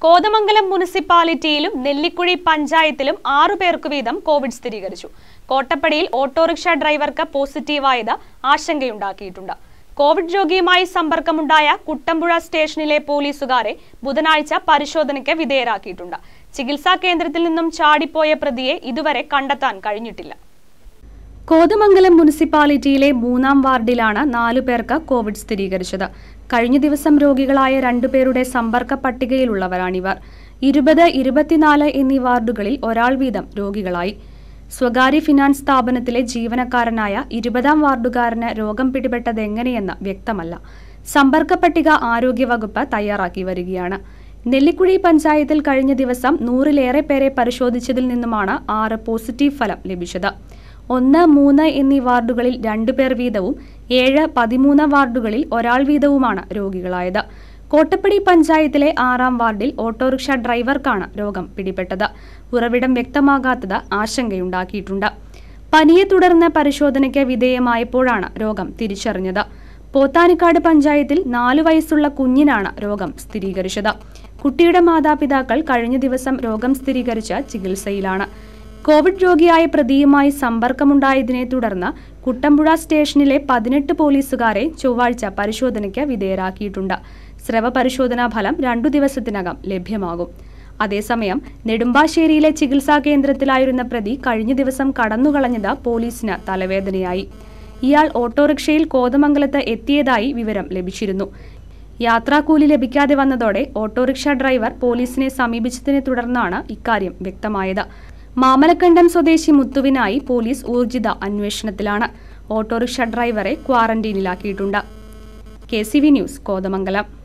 കോതമംഗലം മുനിസിപ്പാലിറ്റിയിലും നെല്ലിക്കുഴി പഞ്ചായത്തിലും ആറു പേർക്ക് വീതം കോവിഡ് സ്ഥിരീകരിച്ചു കോട്ടപ്പടിയിൽ ഓട്ടോറിക്ഷ ഡ്രൈവർക്ക് പോസിറ്റീവായത് ആശങ്കയുണ്ടാക്കിയിട്ടുണ്ട് കോവിഡ് രോഗിയുമായി സമ്പർക്കമുണ്ടായ കുട്ടമ്പുഴ സ്റ്റേഷനിലെ പോലീസുകാരെ ബുധനാഴ്ച പരിശോധനയ്ക്ക് വിധേയരാക്കിയിട്ടുണ്ട് ചികിത്സാ കേന്ദ്രത്തിൽ നിന്നും ചാടിപ്പോയ പ്രതിയെ ഇതുവരെ കണ്ടെത്താൻ കഴിഞ്ഞിട്ടില്ല കോതമംഗലം മുനിസിപ്പാലിറ്റിയിലെ മൂന്നാം വാർഡിലാണ് നാലു പേർക്ക് കോവിഡ് സ്ഥിരീകരിച്ചത് കഴിഞ്ഞ ദിവസം രോഗികളായ രണ്ടുപേരുടെ സമ്പർക്ക പട്ടികയിലുള്ളവരാണിവർ ഇരുപത് ഇരുപത്തിനാല് എന്നീ വാർഡുകളിൽ ഒരാൾ വീതം രോഗികളായി സ്വകാര്യ ഫിനാൻസ് സ്ഥാപനത്തിലെ ജീവനക്കാരനായ ഇരുപതാം വാർഡുകാരന് രോഗം പിടിപെട്ടതെങ്ങനെയെന്ന് വ്യക്തമല്ല സമ്പർക്ക പട്ടിക ആരോഗ്യവകുപ്പ് തയ്യാറാക്കി വരികയാണ് നെല്ലിക്കുഴി പഞ്ചായത്തിൽ കഴിഞ്ഞ ദിവസം നൂറിലേറെ പേരെ പരിശോധിച്ചതിൽ നിന്നുമാണ് ആറ് പോസിറ്റീവ് ഫലം ലഭിച്ചത് ഒന്ന് മൂന്ന് എന്നീ വാർഡുകളിൽ രണ്ടുപേർ വീതവും ഏഴ് പതിമൂന്ന് വാർഡുകളിൽ ഒരാൾ വീതവുമാണ് രോഗികളായത് കോട്ടപ്പടി പഞ്ചായത്തിലെ ആറാം വാർഡിൽ ഓട്ടോറിക്ഷ ഡ്രൈവർക്കാണ് രോഗം പിടിപെട്ടത് ഉറവിടം വ്യക്തമാകാത്തത് ആശങ്കയുണ്ടാക്കിയിട്ടുണ്ട് പനിയെ തുടർന്ന് പരിശോധനയ്ക്ക് വിധേയമായപ്പോഴാണ് രോഗം തിരിച്ചറിഞ്ഞത് പോത്താനിക്കാട് പഞ്ചായത്തിൽ നാലു വയസ്സുള്ള കുഞ്ഞിനാണ് രോഗം സ്ഥിരീകരിച്ചത് കുട്ടിയുടെ മാതാപിതാക്കൾ കഴിഞ്ഞ ദിവസം രോഗം സ്ഥിരീകരിച്ച് ചികിത്സയിലാണ് കോവിഡ് രോഗിയായ പ്രതിയുമായി സമ്പർക്കമുണ്ടായതിനെ തുടർന്ന് കുട്ടമ്പുഴ സ്റ്റേഷനിലെ പതിനെട്ട് പോലീസുകാരെ ചൊവ്വാഴ്ച പരിശോധനയ്ക്ക് വിധേയരാക്കിയിട്ടുണ്ട് സ്രവ പരിശോധനാ ഫലം രണ്ടു ദിവസത്തിനകം ലഭ്യമാകും അതേസമയം നെടുമ്പാശ്ശേരിയിലെ ചികിത്സാ കേന്ദ്രത്തിലായിരുന്ന പ്രതി കഴിഞ്ഞ ദിവസം കടന്നുകളഞ്ഞത് പോലീസിന് തലവേദനയായി ഇയാൾ ഓട്ടോറിക്ഷയിൽ കോതമംഗലത്ത് എത്തിയതായി വിവരം ലഭിച്ചിരുന്നു യാത്രാക്കൂലി ലഭിക്കാതെ വന്നതോടെ ഓട്ടോറിക്ഷ ഡ്രൈവർ പോലീസിനെ സമീപിച്ചതിനെ തുടർന്നാണ് ഇക്കാര്യം വ്യക്തമായത് മാമലക്കണ്ടം സ്വദേശി മുത്തുവിനായി പോലീസ് ഊർജിത അന്വേഷണത്തിലാണ് ഓട്ടോറിക്ഷ ഡ്രൈവറെ ക്വാറന്റീനിലാക്കിയിട്ടുണ്ട് K C V news Kothamangalam